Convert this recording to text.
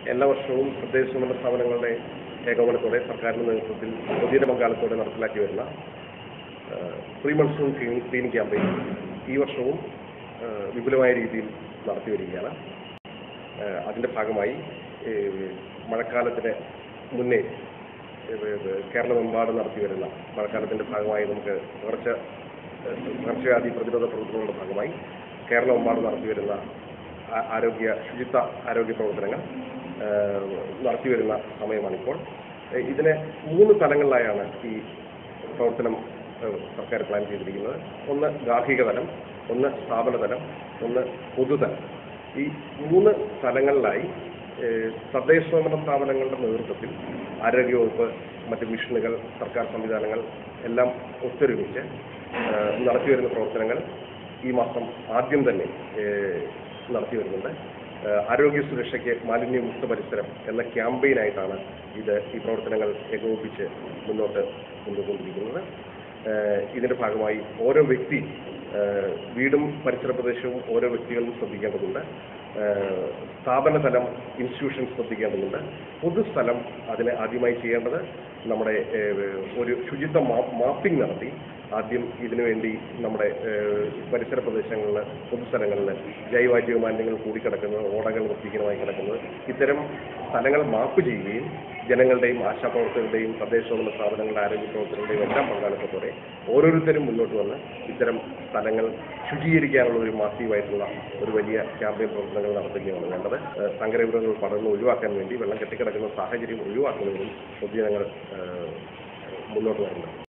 എല്ലാ വർഷവും തദ്ദേശ സ്വയംഭരണ സ്ഥാപനങ്ങളുടെ ഏകോപനത്തോടെ സർക്കാരിന്റെ നേതൃത്വത്തിൽ പൊതുജന പങ്കാളിത്തോടെ നടപ്പിലാക്കി വരുന്ന pre monsoon clinic clinic campaign ഈ വർഷവും ആ, വിപുലമായ രീതിയിൽ നടത്തി വരികയാണ് ആ, അതിന്റെ ഭാഗമായി ഏ, മഴക്കാലത്തിന് മുന്നേ ഏ, ഏ, കേരളമെമ്പാടും നടത്തി വരുന്ന മഴക്കാലത്തിന്റെ ഭാഗമായി നമുക്ക് പകർച്ച ഏ, പകർച്ചവ്യാധി പ്രതിരോധ പ്രവർത്തനങ്ങളുടെ ഭാഗമായി കേരളമെമ്പാടും നടത്തി വരുന്ന ആ- ആരോഗ്യ ശുചിത്വ ആരോഗ്യ പ്രവർത്തനങ്ങൾ ആ, നടത്തി വരുന്ന സമയമാണിപ്പോൾ ഏ, ഇതിനെ മൂന്ന് തലങ്ങളിലായാണ് ഈ പ്രവർത്തനം ഏഹ്, സർക്കാർ പ്ലാൻ ചെയ്തിരിക്കുന്നത് ഒന്ന് ഗാർഹിക തലം ഒന്ന് സ്ഥാപന തലം ഒന്ന് പൊതുതലം ഈ മൂന്ന് തലങ്ങളിലായി ഏഹ്, തദ്ദേശ സ്വയംഭരണ സ്ഥാപനങ്ങളുടെ നേതൃത്വത്തിൽ ആരോഗ്യവകുപ്പ് മറ്റ് മിഷനുകൾ സർക്കാർ സംവിധാനങ്ങൾ എല്ലാം ഒത്തൊരുമിച്ച് ഏഹ്, നടത്തിവരുന്ന പ്രവർത്തനങ്ങൾ ഈ മാസം ആദ്യം തന്നെ ഏഹ്, നടത്തി വരുന്നുണ്ട് ഏഹ്, ആരോഗ്യ സുരക്ഷയ്ക്ക് മാലിന്യമുക്ത പരിസരം എന്ന ക്യാമ്പയിനായിട്ടാണ് ഇത് ഈ പ്രവർത്തനങ്ങൾ ഏകോപിപ്പിച്ച് മുന്നോട്ട് കൊണ്ടുപോയിരിക്കുന്നത് ഏഹ്, ഇതിന്റെ ഭാഗമായി ഓരോ വ്യക്തി ഏഹ്, വീടും പരിസര പ്രദേശവും ഓരോ വ്യക്തികളും ശ്രദ്ധിക്കേണ്ടതുണ്ട് ഏഹ്, സ്ഥാപന തലം ഇൻസ്റ്റിറ്റ്യൂഷൻ ശ്രദ്ധിക്കേണ്ടതുണ്ട് പൊതുസ്ഥലം അതിന് ആദ്യമായി ചെയ്യേണ്ടത് നമ്മുടെ ഏഹ്, ഒരു ശുചിത്വ മാപ്പിംഗ് നടത്തി ആദ്യം ഇതിനുവേണ്ടി നമ്മുടെ ഏഹ്, പരിസര പ്രദേശങ്ങളിൽ പൊതുസ്ഥലങ്ങളിൽ ജൈവാജീവ മാലിന്യങ്ങൾ കൂടിക്കിടക്കുന്നത് ഓടകൾ വൃത്തിഹീനമായി കിടക്കുന്നത് ഇത്തരം സ്ഥലങ്ങൾ മാപ്പ് ചെയ്യുകയും ജനങ്ങളുടെയും ആശാപ്രവർത്തകരുടെയും തദ്ദേശ സ്വയംഭരണ സ്ഥാപനങ്ങളുടെ ആരോഗ്യ പ്രവർത്തകരുടെയും എല്ലാം പങ്കാളിത്തത്തോടെ ഓരോരുത്തരും മുന്നോട്ട് വന്ന് ഇത്തരം സ്ഥലങ്ങൾ ശുചീകരിക്കാനുള്ള ഒരു മാസീവായിട്ടുള്ള ഒരു വലിയ ക്യാമ്പയിൻ പ്രവർത്തനങ്ങൾ നടത്തുകയാണ് വേണ്ടത് ഏഹ് സങ്കരവിവരങ്ങൾ പടർന്ന് ഒഴിവാക്കാൻ വേണ്ടി വെള്ളം കെട്ടിക്കിടക്കുന്ന സാഹചര്യം ഒഴിവാക്കുന്നതിനും പൊതുജനങ്ങൾ ഏഹ് മുന്നോട്ട് വരുന്നത്